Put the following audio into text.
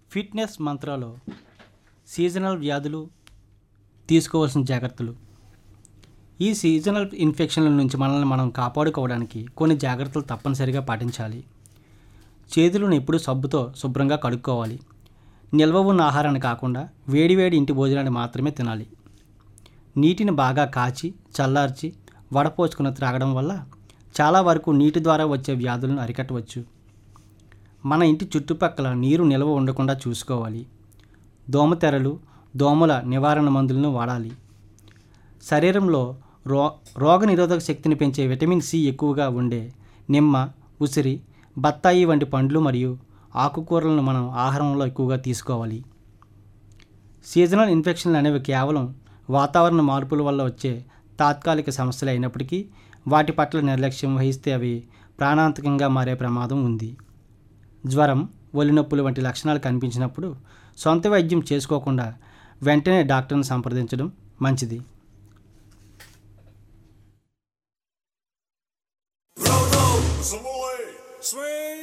Fitness మంత్రాలో seasonal వ్యాధులు తీసుకోవాల్సిన జాగ్రత్తలు ఈ సీజనల్ ఇన్ఫెక్షన్ల నుంచి మనల్ని మనం కాపాడుకోవడానికి కొన్ని జాగ్రత్తలు తప్పనిసరిగా పాటించాలి చేతులను ఎప్పుడూ సబ్బుతో శుభ్రంగా కడుక్కోవాలి నిల్వ ఉన్న ఆహారాన్ని కాకుండా వేడివేడి ఇంటి భోజనాన్ని మాత్రమే తినాలి నీటిని బాగా కాచి చల్లార్చి వడపోసుకుని త్రాగడం వల్ల చాలా వరకు నీటి ద్వారా వచ్చే వ్యాధులను అరికట్టవచ్చు మన ఇంటి చుట్టుపక్కల నీరు నిల్వ ఉండకుండా చూసుకోవాలి దోమతెరలు దోమల నివారణ మందులను వాడాలి శరీరంలో రో రోగ నిరోధక శక్తిని పెంచే విటమిన్ సి ఎక్కువగా ఉండే నిమ్మ ఉసిరి బత్తాయి వంటి పండ్లు మరియు ఆకుకూరలను మనం ఆహారంలో ఎక్కువగా తీసుకోవాలి సీజనల్ ఇన్ఫెక్షన్లు అనేవి కేవలం వాతావరణ మార్పుల వల్ల వచ్చే తాత్కాలిక సమస్యలు అయినప్పటికీ వాటి పట్ల నిర్లక్ష్యం వహిస్తే అవి ప్రాణాంతకంగా మారే ప్రమాదం ఉంది జ్వరం ఒలినొప్పులు వంటి లక్షణాలు కనిపించినప్పుడు సొంత వైద్యం చేసుకోకుండా వెంటనే డాక్టర్ని సంప్రదించడం మంచిది Savoy, swing.